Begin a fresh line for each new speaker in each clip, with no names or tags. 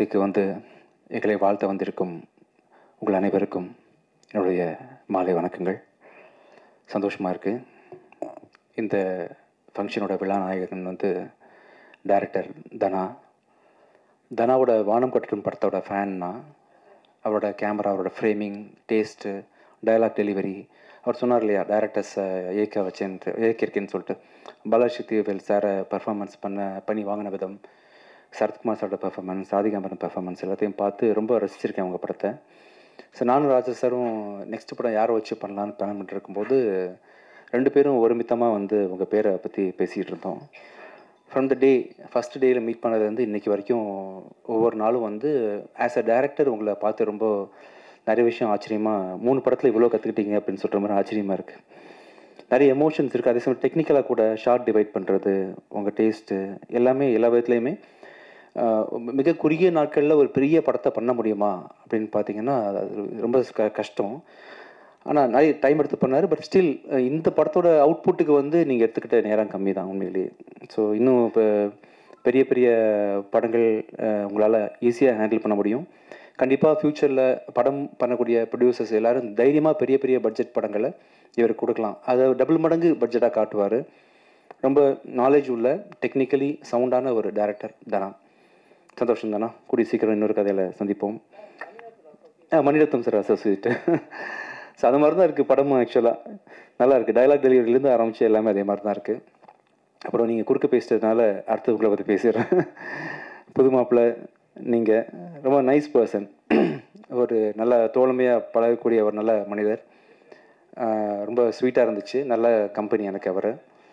மேடைக்கு வந்து எங்களை வாழ்த்த வந்திருக்கும் உங்கள் அனைவருக்கும் என்னுடைய மாலை வணக்கங்கள் சந்தோஷமாக இருக்குது இந்த ஃபங்க்ஷனோட விழா நாயகன் வந்து டைரக்டர் தனா தனாவோட வானம் கட்டடும் படத்தோட ஃபேன்னா அவரோட கேமரா அவரோட ஃப்ரேமிங் டேஸ்ட்டு டயலாக் டெலிவரி அவர் சொன்னார் இல்லையா டேரக்டர்ஸை ஏக்க வச்சேன்ட்டு ஏக்கிருக்கேன்னு சொல்லிட்டு பாலாசக்தி வேல் சாரை பர்ஃபார்மன்ஸ் பண்ண பண்ணி வாங்கின விதம் சரத்குமார் சாரோட பெர்ஃபார்மன்ஸ் ஆதிகாம்பரம் பெர்ஃபார்மன்ஸ் எல்லாத்தையும் பார்த்து ரொம்ப ரசிச்சிருக்கேன் அவங்க படத்தை ஸோ நானும் ராஜா சாரும் நெக்ஸ்ட் படம் யாரை வச்சு பண்ணலான்னு பிளான் பண்ணிட்டு இருக்கும்போது ரெண்டு பேரும் ஒருமித்தமாக வந்து உங்கள் பேரை பற்றி பேசிகிட்டு இருந்தோம் ஃப்ரம் த டே ஃபஸ்ட் டேயில் மீட் பண்ணது வந்து இன்றைக்கி வரைக்கும் ஒவ்வொரு நாளும் வந்து ஆஸ் அ டேரக்டர் உங்களை பார்த்து ரொம்ப நிறைய விஷயம் ஆச்சரியமாக மூணு படத்தில் இவ்வளோ கற்றுக்கிட்டீங்க அப்படின்னு சொல்கிற மாதிரி ஆச்சரியமாக இருக்குது நிறைய எமோஷன்ஸ் இருக்குது அதே சமயம் டெக்னிக்கலாக கூட ஷார்ட் டிவைட் பண்ணுறது உங்கள் டேஸ்ட்டு எல்லாமே எல்லா விதத்துலையுமே ஆஹ் மிக குறுகிய நாட்களில் ஒரு பெரிய படத்தை பண்ண முடியுமா அப்படின்னு பார்த்தீங்கன்னா அது ரொம்ப க கஷ்டம் ஆனால் நிறைய டைம் எடுத்து பண்ணார் பட் ஸ்டில் இந்த படத்தோட அவுட்புட்டுக்கு வந்து நீங்கள் எடுத்துக்கிட்ட நேரம் கம்மி தான் உண்மையிலேயே ஸோ இன்னும் இப்போ பெரிய பெரிய படங்கள் உங்களால் ஈஸியாக ஹேண்டில் பண்ண முடியும் கண்டிப்பாக ஃப்யூச்சரில் படம் பண்ணக்கூடிய ப்ரொடியூசர்ஸ் எல்லாரும் தைரியமாக பெரிய பெரிய பட்ஜெட் படங்களை இவர் கொடுக்கலாம் அதை டபுள் மடங்கு பட்ஜெட்டாக காட்டுவார் ரொம்ப நாலேஜ் உள்ள டெக்னிக்கலி சவுண்டான ஒரு டேரக்டர் தானா சந்தோஷம் தானா கூடிய சீக்கிரம் இன்னொரு கதையில் சந்திப்போம் ஆ மணிரத்னம் சார் அசோசியேட் ஸோ அது மாதிரி தான் இருக்குது படமும் ஆக்சுவலாக நல்லா இருக்குது டைலாக் டெலிவரியிலேருந்து ஆரம்பித்து எல்லாமே அதே மாதிரி தான் இருக்குது அப்புறம் நீங்கள் குறுக்க பேசிட்டதுனால அடுத்து உங்களை பற்றி பேசிடுறேன் புது மாப்பிள்ளை நீங்கள் ரொம்ப நைஸ் பர்சன் ஒரு நல்ல தோழமையாக பழகக்கூடிய ஒரு நல்ல மனிதர் ஆஹ் ரொம்ப ஸ்வீட்டாக இருந்துச்சு நல்ல கம்பெனி எனக்கு அவர்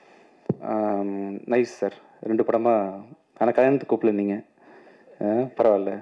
நைஸ் சார் ரெண்டு படமாக ஆனால் கல்யாணத்துக்கு கூப்பிடல நீங்கள் பரவாயில்ல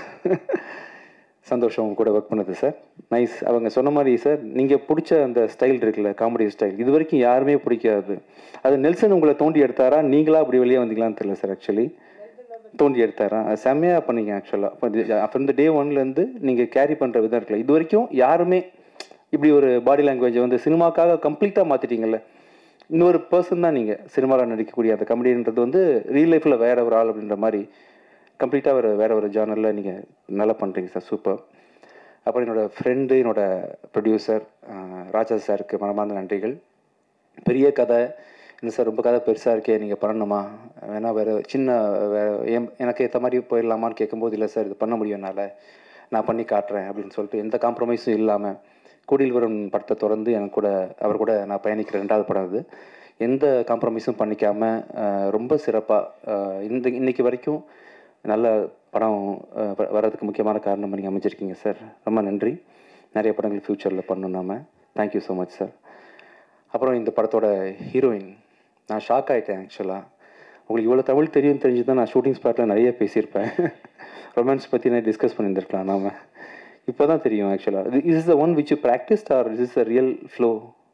சந்தோஷம் உங்க கூட ஒர்க் பண்ணது சார் நைஸ் அவங்க சொன்ன மாதிரி சார் நீங்கள் பிடிச்ச அந்த ஸ்டைல் இருக்குல்ல காமெடி ஸ்டைல் இது வரைக்கும் யாருமே பிடிக்காது அது நெல்சன் உங்களை தோண்டி எடுத்தாரா நீங்களா அப்படி வெளியே வந்தீங்களான்னு தெரியல சார் ஆக்சுவலி தோண்டி எடுத்தாரா அது செம்மையாக பண்ணீங்க ஆக்சுவலாக அப்புறம் இந்த டே ஒன்லேருந்து நீங்கள் கேரி பண்ணுற விதம் இருக்குல்ல இது வரைக்கும் யாருமே இப்படி ஒரு பாடி லாங்குவேஜை வந்து சினிமாக்காக கம்ப்ளீட்டாக மாற்றிட்டீங்கல்ல இன்னொரு பர்சன் தான் நீங்கள் சினிமாவில் நடிக்கக்கூடிய அந்த கமெடின்றது வந்து ரியல் லைஃப்பில் வேற ஒரு ஆள் அப்படின்ற மாதிரி கம்ப்ளீட்டாக ஒரு வேற ஒரு ஜானரில் நீங்கள் நல்லா பண்ணுறீங்க சார் சூப்பர் அப்புறம் என்னோட ஃப்ரெண்டு என்னோட ப்ரொடியூசர் ராஜா சாருக்கு மனமார்ந்த நன்றிகள் பெரிய கதை இல்லை சார் ரொம்ப கதை பெருசாக இருக்கே நீங்கள் பண்ணணுமா வேணா வேறு சின்ன வே- எம்- எனக்கு ஏற்ற மாதிரி போயிடலாமான்னு கேட்கும்போது இல்லை சார் இது பண்ண முடியும் என்னால் நான் பண்ணி காட்டுறேன் அப்படின்னு சொல்லிட்டு எந்த காம்ப்ரமைஸும் இல்லாமல் கூடியில் வரும் படத்தை தொடர்ந்து எனக்கு கூட அவர் கூட நான் பயணிக்கிற ரெண்டாவது படம் அது எந்த காம்ப்ரமைஸும் பண்ணிக்காமல் ரொம்ப சிறப்பாக இந்த இன்னைக்கு வரைக்கும் நல்ல படம் அஹ், வ- வர்றதுக்கு முக்கியமான காரணம் நீங்கள் அமைஞ்சிருக்கீங்க சார் ரொம்ப நன்றி நிறைய படங்கள் ஃப்யூச்சரில் பண்ணணும் நாம தேங்க்யூ ஸோ மச் சார் அப்புறம் இந்த படத்தோட ஹீரோயின் நான் ஷாக் ஆகிட்டேன் ஆக்சுவலாக உங்களுக்கு இவ்வளோ தமிழ் தெரியும் தெரிஞ்சு தான் நான் ஷூட்டிங் ஸ்பாட்டில் நிறைய பேசியிருப்பேன் ரொமான்ஸ் பற்றி நான் டிஸ்கஸ் பண்ணியிருந்திருக்கலாம் நாம இப்போ தான் தெரியும் ஆக்சுவலாக is is the one which you practice are is is a real flow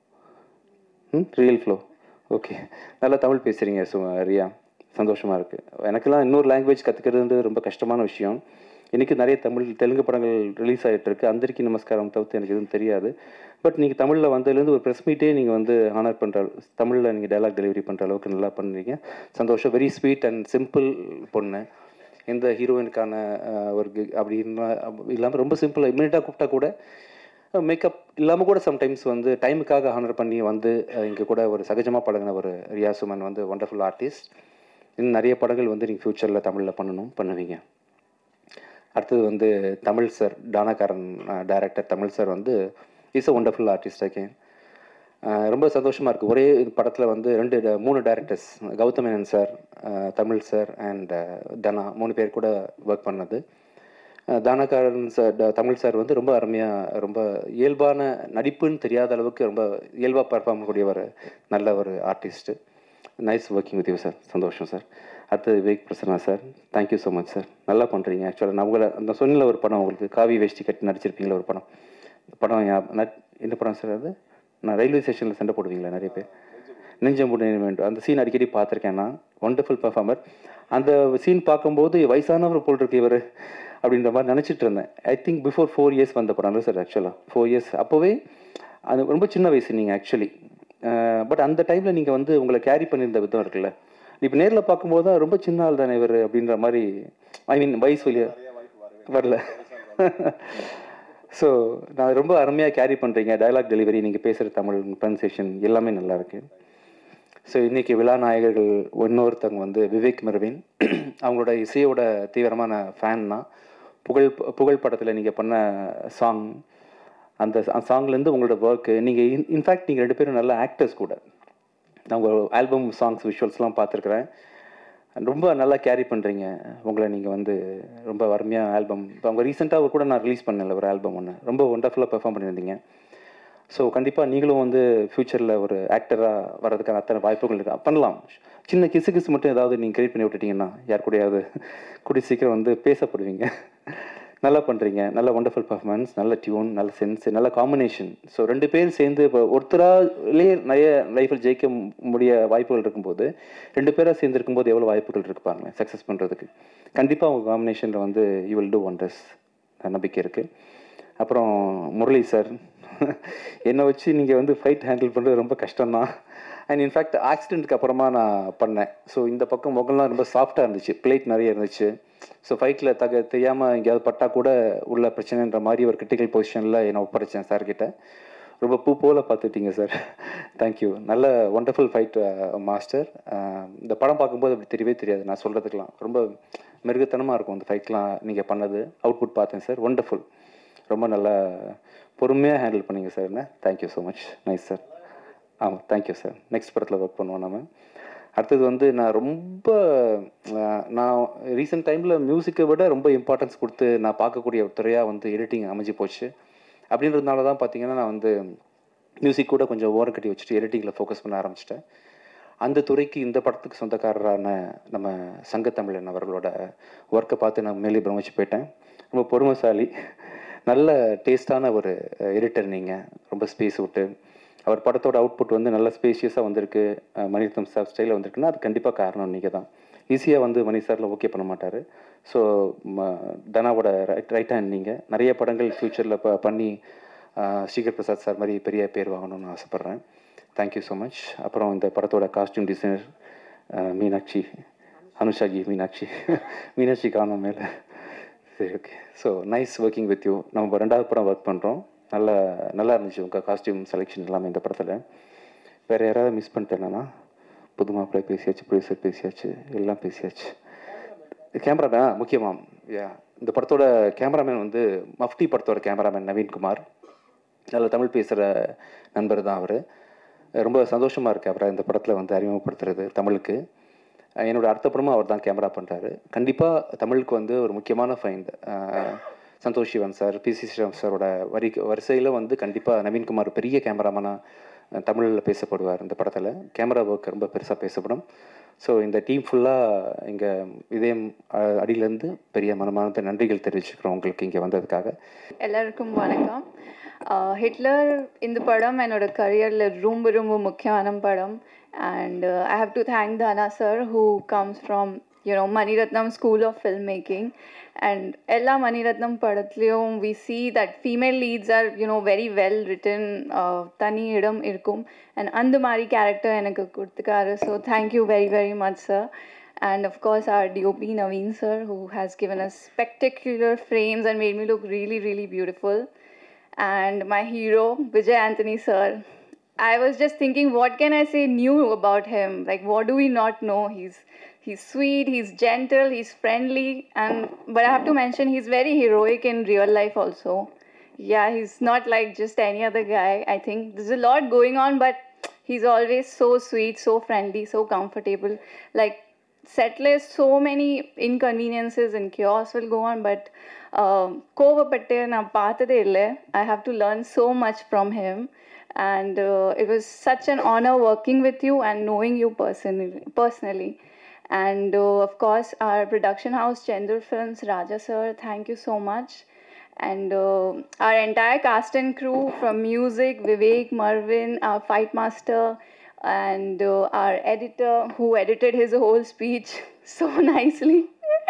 hmm real flow okay நல்லா தமிழ் பேசுகிறீங்க சு ரியா சந்தோஷமாக இருக்குது எனக்கெல்லாம் இன்னொரு லாங்குவேஜ் கற்றுக்கிறதுன்றது ரொம்ப கஷ்டமான விஷயம் இன்றைக்கி நிறைய தமிழ் தெலுங்கு படங்கள் ரிலீஸ் ஆகிட்டு இருக்கு அந்தரிக்கி நமஸ்காரம் தவிர்த்து எனக்கு எதுவும் தெரியாது பட் நீங்கள் தமிழில் வந்ததுலேருந்து ஒரு ப்ரெஸ் மீட்டே நீங்கள் வந்து ஆனர் பண்ணுற தமிழில் நீங்கள் டைலாக் டெலிவரி பண்ணுற அளவுக்கு நல்லா பண்ணுறீங்க சந்தோஷம் வெரி ஸ்வீட் அண்ட் சிம்பிள் பொண்ணு எந்த ஹீரோயினுக்கான அஹ், ஒரு gig அப்படி இல்லாமல் ரொம்ப சிம்பிளாக இமீடியட்டாக கூப்பிட்டா கூட மேக்கப் இல்லாமல் கூட சம்டைம்ஸ் வந்து டைமுக்காக ஹானர் பண்ணி வந்து இங்கே கூட ஒரு சகஜமாக பழகின ஒரு ரியா சுமன் வந்து ஒண்டர்ஃபுல் ஆர்டிஸ்ட் இன்னும் நிறைய படங்கள் வந்து நீங்கள் ஃப்யூச்சரில் தமிழில் பண்ணணும் பண்ணுவீங்க அடுத்தது வந்து Tamil sir Taanakkaran director Tamil sir வந்து is a wonderful artist again ரொம்ப சந்தோஷமாக இருக்குது ஒரே படத்தில் வந்து ரெண்டு ட- மூணு directors Gautham Menon sir Tamil sir and Dhana மூணு பேர் கூட ஒர்க் பண்ணது அஹ் தானக்காரன் சார் ட- தமிழ் சார் வந்து ரொம்ப அருமையாக ரொம்ப இயல்பான நடிப்புன்னு தெரியாத அளவுக்கு ரொம்ப இயல்பாக பர்ஃபார்ம் பண்ணக்கூடிய ஒரு நல்ல ஒரு artist nice working with you sir சந்தோஷம் சார் அடுத்தது Vivek Prasanna sir thank you so much sir நல்லா பண்ணுறீங்க ஆக்சுவலாக நான் உங்களை அந்த சொன்னில ஒரு படம் உங்களுக்கு காவி வேஷ்டி கட்டி நடிச்சிருப்பீங்களா ஒரு படம் படம் ஞா- நட்- என்ன படம் சார் அது நான் ரயில்வே ஸ்டேஷனில் சண்டை போடுவீங்களா நிறைய பேர் நெஞ்சம்புடி வேண்டும் அந்த சீன் அடிக்கடி பார்த்துருக்கேன் நான் ஒண்டர்ஃபுல் பர்ஃபார்மர் அந்த சீன் பார்க்கும்போது வயசானவர் போல் இருக்கு இவர் அப்படின்ற மாதிரி நினச்சிட்டு இருந்தேன் I think before four years வந்த படம் சார் ஆக்சுவலாக ஃபோர் இயர்ஸ் அப்போவே அது ரொம்ப சின்ன வயசு நீங்கள் ஆக்சுவலி பட் அந்த டைமில் நீங்கள் வந்து உங்களை கேரி பண்ணியிருந்த விதம் இருக்குல்ல இப்போ நேரில் பார்க்கும்போது தான் ரொம்ப சின்ன ஆள் தானே இவர் அப்படின்ற மாதிரி ஐ மீன் வயசு வழியா வரல ஸோ நான் ரொம்ப அருமையாக கேரி பண்ணுறீங்க டயலாக் டெலிவரி நீங்கள் பேசுகிற தமிழ் ப்ரொனன்சியேஷன் எல்லாமே நல்லா இருக்கு ஸோ இன்றைக்கி விழா நாயகர்கள் இன்னொருத்தவங்க வந்து விவேக் மெர்வின் அவங்களோட இசையோட தீவிரமான ஃபேன்னா புகழ் புகழ் படத்தில் நீங்கள் பண்ண சாங் அந்த சாங்லேருந்து உங்களோட ஒர்க்கு நீங்கள் இன் இன்ஃபேக்ட் நீங்கள் ரெண்டு பேரும் நல்ல ஆக்டர்ஸ் கூட நான் உங்கள் ஆல்பம் சாங்ஸ் விஷுவல்ஸ்லாம் பார்த்துருக்குறேன் ரொம்ப நல்லா கேரி பண்ணுறீங்க உங்களை நீங்கள் வந்து ரொம்ப அருமையாக ஆல்பம் இப்போ அவங்க ரீசெண்டாக கூட நான் ரிலீஸ் பண்ணல ஒரு ஆல்பம் ஒன்று ரொம்ப ஒண்டர்ஃபுல்லாக பெர்ஃபார்ம் பண்ணியிருந்தீங்க ஸோ கண்டிப்பாக நீங்களும் வந்து ஃப்யூச்சரில் ஒரு ஆக்டராக வர்றதுக்கான அத்தனை வாய்ப்புகள் இருக்கு பண்ணலாம் சின்ன கிசு கிசு மட்டும் ஏதாவது நீங்கள் கிரியேட் பண்ணி விட்டுட்டீங்கன்னா யார் கூடயாவது கூடி சீக்கிரம் வந்து பேசப்படுவீங்க நல்லா பண்ணுறீங்க நல்ல ஒண்டர்ஃபுல் பர்ஃபார்மன்ஸ் நல்ல டியூன் நல்ல சென்ஸ் நல்ல காம்பினேஷன் ஸோ ரெண்டு பேர் சேர்ந்து இப்போ ஒருத்தராலே நிறைய லைஃப்பில் ஜெயிக்க முடிய வாய்ப்புகள் இருக்கும்போது ரெண்டு பேராக சேர்ந்து இருக்கும்போது எவ்வளோ வாய்ப்புகள் இருக்கு பாருங்க சக்ஸஸ் பண்ணுறதுக்கு கண்டிப்பாக உங்கள் காம்பினேஷனில் வந்து யூ வில் டூ ஒண்டர்ஸ் நம்பிக்கை இருக்குது அப்புறம் முரளி சார் என்னை வச்சு நீங்கள் வந்து ஃபைட் ஹேண்டில் பண்ணுறது ரொம்ப கஷ்டம்தான் அண்ட் இன்ஃபேக்ட் ஆக்சிடென்ட்க்கு அப்புறமா நான் பண்ணேன் ஸோ இந்த பக்கம் முகம்லாம் ரொம்ப சாஃப்டாக இருந்துச்சு பிளேட் நிறைய இருந்துச்சு ஸோ ஃபைட்டில் தக தெரியாமல் எங்கேயாவது பட்டா கூட உள்ள பிரச்சனைன்ற மாதிரி ஒரு கிரிட்டிக்கல் பொசிஷனில் என்னை ஒப்படைச்சேன் சார்கிட்ட ரொம்ப பூ போல பார்த்துட்டீங்க சார் தேங்க்யூ நல்ல ஒண்டர்ஃபுல் ஃபைட் மாஸ்டர் இந்த படம் பார்க்கும்போது அப்படி தெரியவே தெரியாது நான் சொல்கிறதுக்கெலாம் ரொம்ப மிருகத்தனமாக இருக்கும் அந்த ஃபைட்லாம் நீங்கள் பண்ணது அவுட்புட் பார்த்தேன் சார் ஒண்டர்ஃபுல் ரொம்ப நல்லா பொறுமையாக ஹேண்டில் பண்ணீங்க சார் என்ன thank you so much nice sir ஆமாம் தேங்க்யூ சார் நெக்ஸ்ட் படத்தில் ஒர்க் பண்ணுவோம் நம்ம அடுத்தது வந்து நான் ரொம்ப நான் ரீசெண்ட் டைமில் மியூசிக்கை விட ரொம்ப இம்பார்ட்டன்ஸ் கொடுத்து நான் பார்க்கக்கூடிய ஒரு துறையாக வந்து எடிட்டிங் அமைஞ்சு போச்சு அப்படின்றதுனால தான் பார்த்தீங்கன்னா நான் வந்து மியூசிக் கூட கொஞ்சம் ஓரம் கட்டி வச்சுட்டு எடிட்டிங்கில் ஃபோக்கஸ் பண்ண ஆரம்பிச்சிட்டேன் அந்த துறைக்கு இந்த படத்துக்கு சொந்தக்காரரான நம்ம சங்கத்தமிழன் அவர்களோட ஒர்க்கை பார்த்து நான் மேலே பிரமிச்சு போயிட்டேன் ரொம்ப பொறுமைசாலி நல்ல டேஸ்டான ஒரு எடிட்டர் நீங்கள் ரொம்ப ஸ்பேஸ் விட்டு அவர் படத்தோட அவுட்புட் வந்து நல்ல ஸ்பேஷியஸாக வந்திருக்கு மணிரத்னம் சார் ஸ்டைலில் வந்திருக்குன்னா அது கண்டிப்பாக காரணம் நீங்கள் தான் ஈஸியாக வந்து மணி சாரில் ஓகே பண்ண மாட்டார் ஸோ தனாவோட ரைட் ரைட் ஹேண்ட் நீங்கள் நிறைய படங்கள் ஃப்யூச்சரில் ப பண்ணி ஸ்ரீகர் பிரசாத் சார் மாதிரி பெரிய பேர் வாங்கணும்னு ஆசைப்பட்றேன் தேங்க்யூ ஸோ மச் அப்புறம் இந்த படத்தோட காஸ்டியூம் டிசைனர் மீனாட்சி அனுஷாஜி மீனாட்சி மீனாட்சி காணும் மேலே சரி okay so nice working with you நம்ம ரெண்டாவது படம் ஒர்க் பண்ணுறோம் நல்லா நல்லா இருந்துச்சு உங்கள் காஸ்டியூம் செலெக்ஷன் எல்லாமே இந்த படத்தில் வேறு யாராவது மிஸ் பண்ணிட்டேன்னா புது மாப்பிள்ளை பேசியாச்சு ப்ரொடியூசர் பேசியாச்சு எல்லாம் பேசியாச்சு கேமராமேன் முக்கியமாக யா இந்த படத்தோட கேமராமேன் வந்து மஃப்டி படத்தோட கேமராமேன் நவீன்குமார் நல்ல தமிழ் பேசுகிற நண்பர் தான் அவர் ரொம்ப சந்தோஷமாக இருக்குது அவரை இந்த படத்தில் வந்து அறிமுகப்படுத்துறது தமிழுக்கு என்னோட அடுத்த படமும் அவர் தான் கேமரா பண்ணுறாரு கண்டிப்பாக தமிழுக்கு வந்து ஒரு முக்கியமான find Santosh Sivan sir P C Sreeram சாரோட வரி வரிசையில் வந்து கண்டிப்பாக நவீன்குமார் பெரிய கேமராமேனாக தமிழில் பேசப்படுவார் இந்த படத்தில் கேமரா ஒர்க் ரொம்ப பெருசாக பேசப்படும் ஸோ இந்த டீம் ஃபுல்லாக இங்கே இதயம் அடியிலேருந்து பெரிய மனமார்ந்த நன்றிகள் தெரிவிச்சுக்கிறோம் உங்களுக்கு இங்கே வந்ததுக்காக
எல்லாருக்கும் வணக்கம் ஹிட்லர் இந்த படம் என்னோட கரியரில் ரொம்ப ரொம்ப முக்கியமான படம் and I have to thank Dhana sir who comes from you know Mani Ratnam school of film making and எல்லா மணிரத்னம் படத்துலேயும் we see that female leads are you know very well written தனி இடம் இருக்கும் அண்ட் அந்த மாதிரி கேரக்டர் எனக்கு கொடுத்துக்காரு so thank you very very much sir and of course our DOP Naveen sir who has given us spectacular frames and made me look really really beautiful and my hero Vijay Anthony sir I was just thinking what can I say new about him like what do we not know he's he's sweet he's gentle he's friendly and but I have to mention he's very heroic in real life also yeah he's not like just any other guy I think there's a lot going on but he's always so sweet so friendly so comfortable like setless so many inconveniences and chaos will go on but கோவப்பட்டு நான் பார்த்ததே இல்லை I have to learn so much from him and it was such an honour working with you and knowing you personally personally and uh, of course our production house Chandra Films Raja sir thank you so much and uh, our entire cast and crew from music Vivek Marvin our fight master and uh, our editor who edited his whole speech so nicely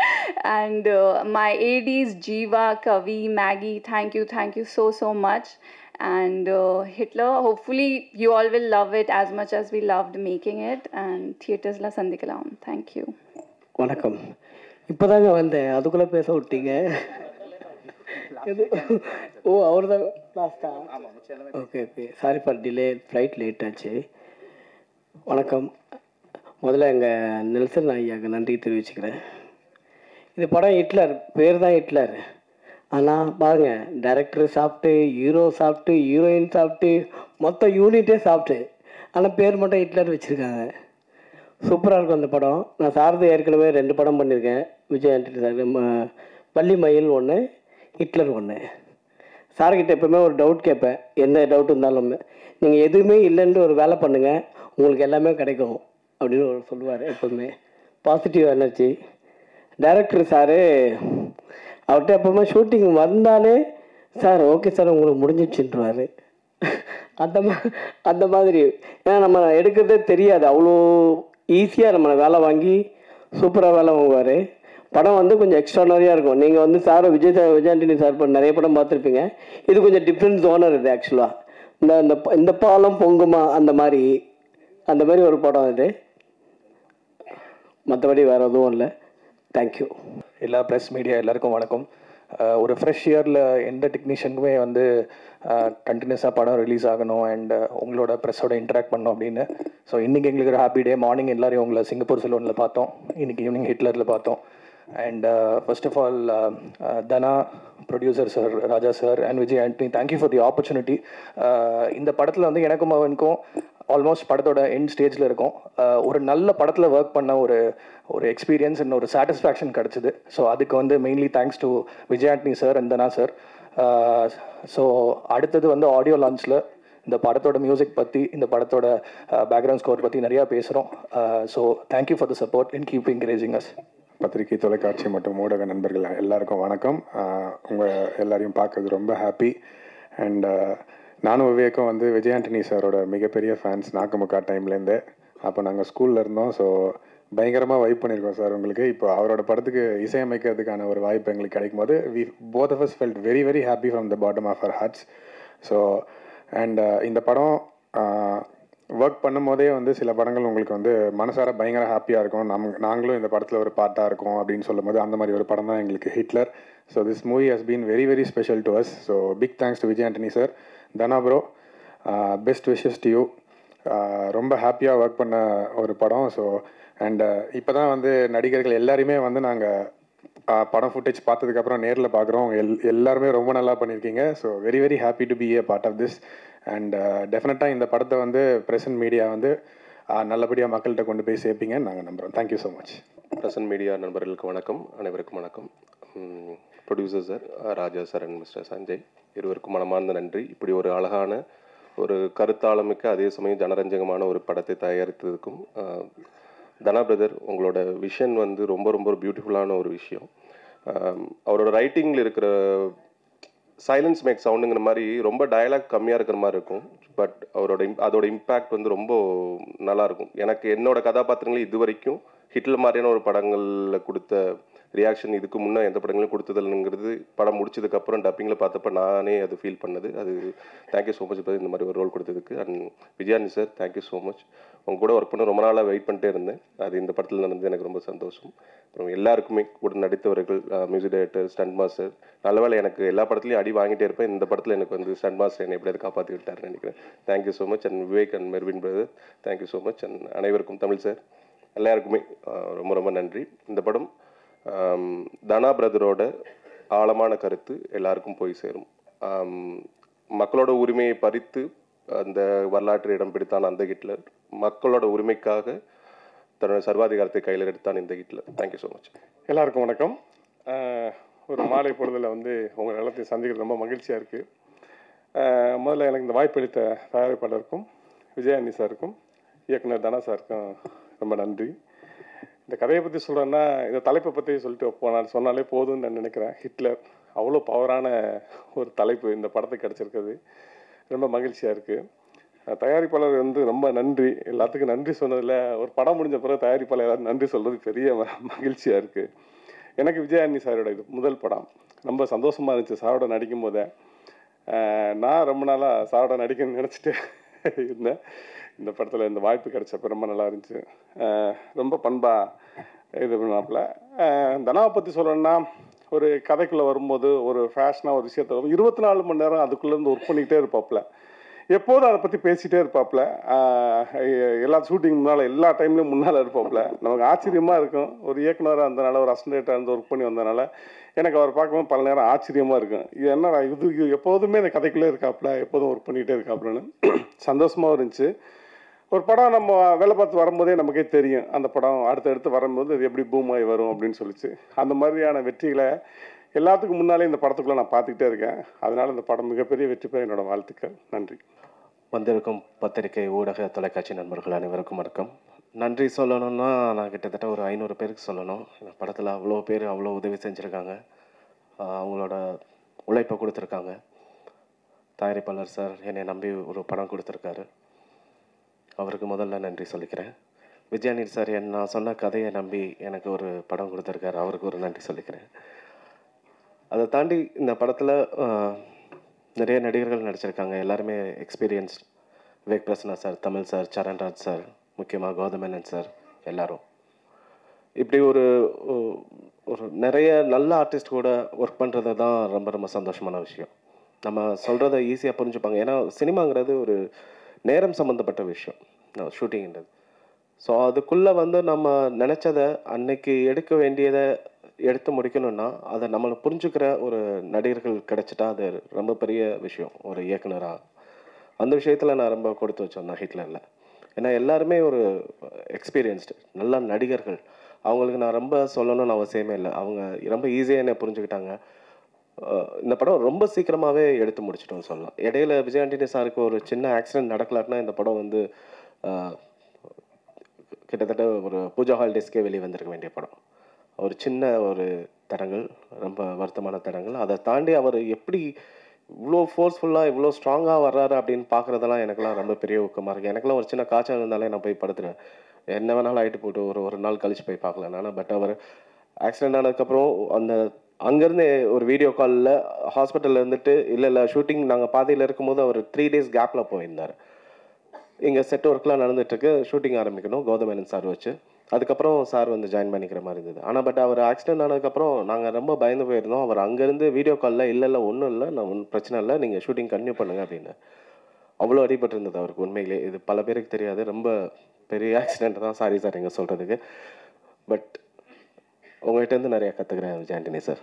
and uh, my ads Jiva Kavi Maggie thank you thank you so so much and uh, Hitler hopefully you all will love it as much as we loved making it and theaters la sandikalam thank you
வணக்கம் இப்போதாங்க வந்தேன் அதுக்குள்ளே பேச விட்டீங்க எது ஓ அவர் தான் லாஸ்டா okay okay sorry for delay flight late ஆச்சு வணக்கம் முதல்ல எங்கள் நெல்சன் ஐயாவுக்கு நன்றி தெரிவிச்சுக்கிறேன் இது படம் ஹிட்லர் பேர் தான் ஹிட்லர் ஆனால் பாருங்க டைரக்டர் சாப்பிட்டு ஹீரோ சாப்பிட்டு ஹீரோயின் சாப்பிட்டு மொத்த யூனிட்டே சாப்பிட்டு ஆனால் பேர் மட்டும் ஹிட்லர் வச்சுருக்காங்க சூப்பராக இருக்கும் அந்த படம் நான் சாரதி ஏற்கனவே ரெண்டு படம் பண்ணியிருக்கேன் விஜய் ஆண்டனி சார் ம- பள்ளி மயில் ஒன்று ஹிட்லர் ஒன்று சார்கிட்ட எப்பவுமே ஒரு டவுட் கேட்பேன் எந்த டவுட் இருந்தாலும் நீங்கள் எதுவுமே இல்லைன்னு ஒரு வேலை பண்ணுங்கள் உங்களுக்கு எல்லாமே கிடைக்கும் அப்படின்னு ஒரு சொல்லுவார் எப்பவுமே பாசிட்டிவ் எனர்ஜி டைரக்டர் சாரு அவர்கிட்ட எப்பவுமே ஷூட்டிங் வந்தாலே சார் ஓகே சார் உங்களுக்கு முடிஞ்சிச்சுன்றாரு அந்த மா அந்த மாதிரி ஏன்னா நம்ம எடுக்கிறதே தெரியாது அவ்வளோ ஈஸியாக நம்ம வேலை வாங்கி சூப்பராக வேலை வாங்குவார் படம் வந்து கொஞ்சம் எக்ஸ்ட்ரானரியாக இருக்கும் நீங்கள் வந்து sir Vijay sir Vijay Antony sir படம் நிறைய படம் பார்த்துருப்பீங்க இது கொஞ்சம் டிஃப்ரெண்ட் ஜோனர் இது ஆக்சுவலாக இந்த இந்த ப- இந்த பாலம் பொங்குமா அந்த மாதிரி அந்த மாதிரி ஒரு படம் இது மற்றபடி வேறு எதுவும் இல்லை தேங்க்யூ
எல்லா ப்ரெஸ் மீடியா எல்லாருக்கும் வணக்கம் அஹ் ஒரு ஃப்ரெஷ் இயரில் எந்த டெக்னீஷியனுக்குமே வந்து கண்டினியூஸாக படம் ரிலீஸ் ஆகணும் அண்ட் உங்களோட ப்ரெஸ்ஸோட இன்ட்ராக்ட் பண்ணோம் அப்படின்னு ஸோ இன்றைக்கி எங்களுக்கு ஒரு ஹாப்பி டே மார்னிங் எல்லாரையும் உங்களை சிங்கப்பூர் செலூனில் பார்த்தோம் இன்னைக்கு ஈவினிங் ஹிட்லரில் பார்த்தோம் and first of all Dhana producer sir Raja sir and Vijay Antony thank you for the opportunity இந்த படத்தில் வந்து எனக்கும் அவனுக்கும் ஆல்மோஸ்ட் படத்தோட எண்ட் ஸ்டேஜில் இருக்கும் அஹ் ஒரு நல்ல படத்தில் ஒர்க் பண்ண ஒரு ஒரு எக்ஸ்பீரியன்ஸ் அண்ட் ஒரு சாட்டிஸ்ஃபேக்ஷன் கிடச்சிது ஸோ அதுக்கு வந்து mainly thanks to Vijay Antony sir and Dhana sir so அடுத்தது வந்து ஆடியோ லான்ச்சில் இந்த படத்தோட மியூசிக் பற்றி இந்த படத்தோட பேக்ரவுண்ட் ஸ்கோர் பற்றி நிறையா பேசுகிறோம் so thank you for the support in keep encouraging us
பத்திரிகை தொலைக்காட்சி மற்றும் ஊடக நண்பர்கள் எல்லாருக்கும் வணக்கம் உங்கள் எல்லாரையும் பார்க்கறது ரொம்ப ஹாப்பி அண்ட் நானும் விவேக்கும் வந்து விஜய் ஆண்டனி சாரோட மிகப்பெரிய ஃபேன்ஸ் நாக்குமுக்கா டைம்லேருந்தே அப்போ நாங்கள் ஸ்கூலில் இருந்தோம் ஸோ பயங்கரமாக வைப் பண்ணியிருக்கோம் சார் உங்களுக்கு இப்போ அவரோட படத்துக்கு இசையமைக்கிறதுக்கான ஒரு வாய்ப்பு எங்களுக்கு கிடைக்கும் போது we both of us felt very very happy from the bottom of our hearts so and இந்த படம் ஒர்க் பண்ணும்போதே வந்து சில படங்கள் உங்களுக்கு வந்து மனசார பயங்கர ஹாப்பியாக இருக்கும் நம் நாங்களும் இந்த படத்தில் ஒரு பார்ட்டாக இருக்கோம் அப்படின்னு சொல்லும்போது அந்த மாதிரி ஒரு படம் தான் எங்களுக்கு Hitler so this movie has been very very special to us so big thanks to Vijay Antony sir Dhana bro best wishes to you ரொம்ப ஹாப்பியாக ஒர்க் பண்ண ஒரு படம் ஸோ அண்ட் இப்போ தான் வந்து நடிகர்கள் எல்லாரையுமே வந்து நாங்கள் படம் ஃபுட்டேஜ் பார்த்ததுக்கப்புறம் நேரில் பார்க்குறோம் எல் எல்லாருமே ரொம்ப நல்லா பண்ணியிருக்கீங்க so very very happy to be a part of this and டெஃபினட்டாக இந்த படத்தை வந்து பிரசன்ட் மீடியா வந்து நல்லபடியாக மக்கள்கிட்ட கொண்டு போய் சேர்ப்பீங்கன்னு நாங்கள் நம்புகிறோம் thank you so much
present media நண்பர்களுக்கு வணக்கம் அனைவருக்கும் வணக்கம் producer sir Raja sir and mister Sanjay இருவருக்கும் மனமார்ந்த நன்றி இப்படி ஒரு அழகான ஒரு கருத்தாளமிக்க அதே சமயம் ஜனரஞ்சகமான ஒரு படத்தை தயாரித்ததுக்கும் ஆஹ், தனா பிரதர் உங்களோட விஷன் வந்து ரொம்ப ரொம்ப ஒரு பியூட்டிஃபுல்லான ஒரு விஷயம் ஆம், அவரோட ரைட்டிங்கில் இருக்கிற சைலன்ஸ் மேக் சவுண்டுங்கிற மாதிரி ரொம்ப டயலாக் கம்மியாக இருக்கிற மாதிரி இருக்கும் பட் அவரோட im- அதோட இம்பேக்ட் வந்து ரொம்ப நல்லா இருக்கும் எனக்கு என்னோட கதாபாத்திரங்கள் இது வரைக்கும் ஹிட்லர் மாதிரியான ஒரு படங்களில் கொடுத்த ரியாக்ஷன் இதுக்கு முன்னே எந்த படங்களும் கொடுத்ததில்லைங்கிறது படம் முடிச்சதுக்கப்புறம் டப்பிங்கில் பார்த்தப்ப நானே அது ஃபீல் பண்ணது அது தேங்க்யூ ஸோ மச் இந்த மாதிரி ஒரு ரோல் கொடுத்ததுக்கு and Vijay Antony sir thank you so much உங்க கூட ஒர்க் பண்ண ரொம்ப நாளாக வெயிட் பண்ணிட்டே இருந்தேன் அது இந்த படத்தில் நடந்தது எனக்கு ரொம்ப சந்தோஷம் அப்புறம் எல்லாருக்குமே கூட நடித்தவர்கள் மியூசிக் டைரக்டர் ஸ்டண்ட் மாஸ்டர் நல்லவேளை எனக்கு எல்லா படத்துலையும் அடி வாங்கிட்டே இருப்பேன் இந்த படத்தில் எனக்கு வந்து ஸ்டண்ட் மாஸ்டர் என்னை எப்படியாவது காப்பாற்றி விட்டாருன்னு நினைக்கிறேன் thank you so much and Vivek and Mervin brother thank you so much and அனைவருக்கும் தமிழ் சார் எல்லாருக்குமே ஆஹ், ரொம்ப ரொம்ப நன்றி இந்த படம் ஆம், தனா பிரதரோட ஆழமான கருத்து எல்லாருக்கும் போய் சேரும் ஆம், மக்களோட உரிமையை பறித்து அந்த வரலாற்று இடம் பிடித்தான் அந்த ஹிட்லர் மக்களோட உரிமைக்காக தன்னோட சர்வாதிகாரத்தை கையில் எடுத்தான் இந்த ஹிட்லர் தேங்க்யூ ஸோ மச்
எல்லாருக்கும் வணக்கம் அஹ், ஒரு மாலை பொழுதில் வந்து உங்கள் எல்லாத்தையும் சந்திக்கிறது ரொம்ப மகிழ்ச்சியாக இருக்குது முதல்ல எனக்கு இந்த வாய்ப்பு அளித்த தயாரிப்பாளருக்கும் விஜயானி சாருக்கும் இயக்குனர் தனா சாருக்கும் ரொம்ப நன்றி இந்த கதையை பற்றி சொல்கிறேன்னா இந்த தலைப்பை பற்றி சொல்லிட்டு போனால் சொன்னாலே போதும்னு நான் நினைக்கிறேன் ஹிட்லர் அவ்வளோ பவரான ஒரு தலைப்பு இந்த படத்துக்கு கிடச்சிருக்குது ரொம்ப மகிழ்ச்சியாக இருக்குது தயாரிப்பாளர் வந்து ரொம்ப நன்றி எல்லாத்துக்கும் நன்றி சொன்னதில் ஒரு படம் முடிஞ்ச பிறகு தயாரிப்பாளர் எல்லாரும் நன்றி சொல்கிறது பெரிய ம- மகிழ்ச்சியாக இருக்குது எனக்கு விஜயானி சாரோட இது முதல் படம் ரொம்ப சந்தோஷமாக இருந்துச்சு சாரோட நடிக்கும் போதே அஹ், நான் ரொம்ப நாளாக சாரோட நடிக்கணும்னு நினச்சிட்டு இருந்தேன் இந்த படத்தில் இந்த வாய்ப்பு கிடைச்சப்ப ரொம்ப நல்லா இருந்துச்சு அஹ், ரொம்ப பண்பாக இது பண்ணாப்புல அஹ், தனாவை பற்றி சொல்லணும்னா ஒரு கதைக்குள்ளே வரும்போது ஒரு ஃபேஷனாக ஒரு விஷயத்தை வரும் இருபத்தி நாலு மணி நேரம் அதுக்குள்ளேருந்து ஒர்க் பண்ணிக்கிட்டே இருப்பாப்புல எப்போதும் அதை பற்றி பேசிகிட்டே இருப்பாப்புல ஆஹ் எல்லா ஷூட்டிங் முன்னால் எல்லா டைம்லேயும் முன்னால் இருப்பாப்புல நமக்கு ஆச்சரியமாக இருக்கும் ஒரு இயக்குனராக இருந்தனால ஒரு அசிஸ்டண்ட்டாக இருந்து ஒர்க் பண்ணி வந்தனால எனக்கு அவர் பார்க்கும்போது பல நேரம் ஆச்சரியமாக இருக்கும் இது என்னடா இது இது எப்போதுமே இந்த கதைக்குள்ளே இருக்காப்புல எப்போதும் ஒர்க் பண்ணிகிட்டே இருக்காப்புலன்னு சந்தோஷமாகவும் இருந்துச்சு ஒரு படம் நம்ம வேலை பார்த்து வரும்போதே நமக்கே தெரியும் அந்த படம் அடுத்தடுத்து வரும்போது அது எப்படி பூம் ஆகி வரும் அப்படின்னு சொல்லிச்சு அந்த மாதிரியான வெற்றிகளை எல்லாத்துக்கும் முன்னாலே இந்த படத்துக்குள்ளே நான் பார்த்துக்கிட்டே இருக்கேன் அதனால இந்த படம் மிகப்பெரிய வெற்றி பெற என்னோட வாழ்த்துக்கள் நன்றி
வந்திருக்கும் பத்திரிகை ஊடக தொலைக்காட்சி நண்பர்கள் அனைவருக்கும் வணக்கம் நன்றி சொல்லணும்னா நான் கிட்டத்தட்ட ஒரு ஐநூறு பேருக்கு சொல்லணும் இந்த படத்தில் அவ்வளோ பேர் அவ்வளோ உதவி செஞ்சுருக்காங்க ஆஹ் அவங்களோட உழைப்பை கொடுத்துருக்காங்க தயாரிப்பாளர் சார் என்னை நம்பி ஒரு படம் கொடுத்துருக்காரு அவருக்கு முதல்ல நன்றி சொல்லிக்கிறேன் விஜயானி சார் என் நான் சொன்ன கதையை நம்பி எனக்கு ஒரு படம் கொடுத்துருக்காரு அவருக்கு ஒரு நன்றி சொல்லிக்கிறேன் அதை தாண்டி இந்த படத்தில் நிறைய நடிகர்கள் நடிச்சிருக்காங்க எல்லாருமே experienced Vivek Prasanna sir Tamil sir Saranraj sir முக்கியமாக கௌதமேனன் சார் எல்லாரும் இப்படி ஒரு ஒ- ஒரு நிறைய நல்ல ஆர்டிஸ்ட் கூட ஒர்க் பண்ணுறது தான் ரொம்ப ரொம்ப சந்தோஷமான விஷயம் நம்ம சொல்கிறத ஈஸியாக புரிஞ்சுப்பாங்க ஏன்னா சினிமாங்கிறது ஒரு நேரம் சம்மந்தப்பட்ட விஷயம் ஷூட்டிங்கிறது ஸோ அதுக்குள்ளே வந்து நம்ம நினச்சதை அன்னைக்கு எடுக்க வேண்டியதை எடுத்து முடிக்கணும்னா அதை நம்மளை புரிஞ்சுக்கிற ஒரு நடிகர்கள் கிடைச்சிட்டா அது ரொம்ப பெரிய விஷயம் ஒரு இயக்குனராக அந்த விஷயத்தில் நான் ரொம்ப கொடுத்து வச்சோம் நான் ஹிட்லரில் ஏன்னா எல்லாருமே ஒரு எக்ஸ்பீரியன்ஸ்டு நல்ல நடிகர்கள் அவங்களுக்கு நான் ரொம்ப சொல்லணும்னு அவசியமே இல்லை அவங்க ரொம்ப ஈஸியாக என்னை புரிஞ்சுக்கிட்டாங்க அஹ் இந்த படம் ரொம்ப சீக்கிரமாகவே எடுத்து முடிச்சிட்டோம்னு சொல்லலாம் இடையில விஜய் ஆண்டனி சாருக்கு ஒரு சின்ன ஆக்சிடென்ட் நடக்கலாட்டினா இந்த படம் வந்து அஹ், கிட்டத்தட்ட ஒரு பூஜா ஹாலிடேஸ்க்கே வெளியே வந்திருக்க வேண்டிய படம் ஒரு சின்ன ஒரு தடங்கள் ரொம்ப வருத்தமான தடங்கள் அதை தாண்டி அவர் எப்படி இவ்வளோ ஃபோர்ஸ்ஃபுல்லாக இவ்வளோ ஸ்ட்ராங்காக வர்றாரு அப்படின்னு பார்க்குறதெல்லாம் எனக்கெல்லாம் ரொம்ப பெரிய ஊக்கமாக இருக்குது எனக்கெல்லாம் ஒரு சின்ன காய்ச்சல் இருந்தாலே நான் போய் படுத்துருவேன் என்ன வேணாலும் ஆகிட்டு போட்டு ஒரு ஒரு நாள் கழிச்சு போய் பார்க்கலாம் நான் பட் அவர் ஆக்சிடென்ட் ஆனதுக்கப்புறம் அந்த அங்கேருந்து ஒரு வீடியோ காலில் ஹாஸ்பிட்டலில் இருந்துட்டு இல்லை இல்லை ஷூட்டிங் நாங்கள் பாதையில் இருக்கும்போது அவர் த்ரீ டேஸ் கேப்பில் போயிருந்தார் இங்கே செட் ஒர்க்லாம் நடந்துட்டுருக்கு ஷூட்டிங் ஆரம்பிக்கணும் கௌதமேனன் சார் வச்சு அதுக்கப்புறம் சார் வந்து ஜாயின் பண்ணிக்கிற மாதிரி இருந்தது ஆனால் பட் அவர் ஆக்சிடென்ட் ஆனதுக்கப்புறம் நாங்கள் ரொம்ப பயந்து போயிருந்தோம் அவர் அங்கேருந்து வீடியோ காலில் இல்லை இல்லை ஒன்றும் இல்லை நான் ஒன்றும் பிரச்சனை இல்லை நீங்கள் ஷூட்டிங் கன்டினியூ பண்ணுங்க அப்படின்னு அவ்வளோ அடிபட்டு இருந்தது அவருக்கு உண்மையிலே இது பல பேருக்கு தெரியாது ரொம்ப பெரிய ஆக்சிடென்ட் தான் சாரி சார் எங்க சொல்கிறதுக்கு பட் உங்கள்கிட்டருந்து நிறையா கற்றுக்குறேன் விஜய் ஆண்டனி சார்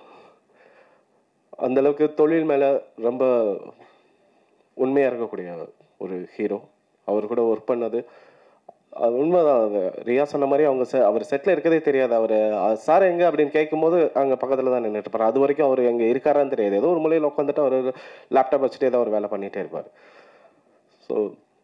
அந்த அளவுக்கு தொழில் மேலே ரொம்ப உண்மையாக இருக்கக்கூடிய ஒரு ஹீரோ அவர் கூட ஒர்க் பண்ணது அது உண்மைதான் அது ரியா சொன்ன மாதிரி அவங்க செ- அவர் செட்டில் இருக்கதே தெரியாது அவர் சார் எங்கே அப்படின்னு கேட்கும்போது அங்கே பக்கத்தில் தான் நின்றுட்டு இருப்பார் அது வரைக்கும் அவர் எங்கே இருக்காரான்னு தெரியாது ஏதோ ஒரு மூலையில் உட்காந்துட்டு அவர் லேப்டாப் வச்சுட்டு ஏதோ ஒரு வேலை பண்ணிகிட்டே இருப்பார் ஸோ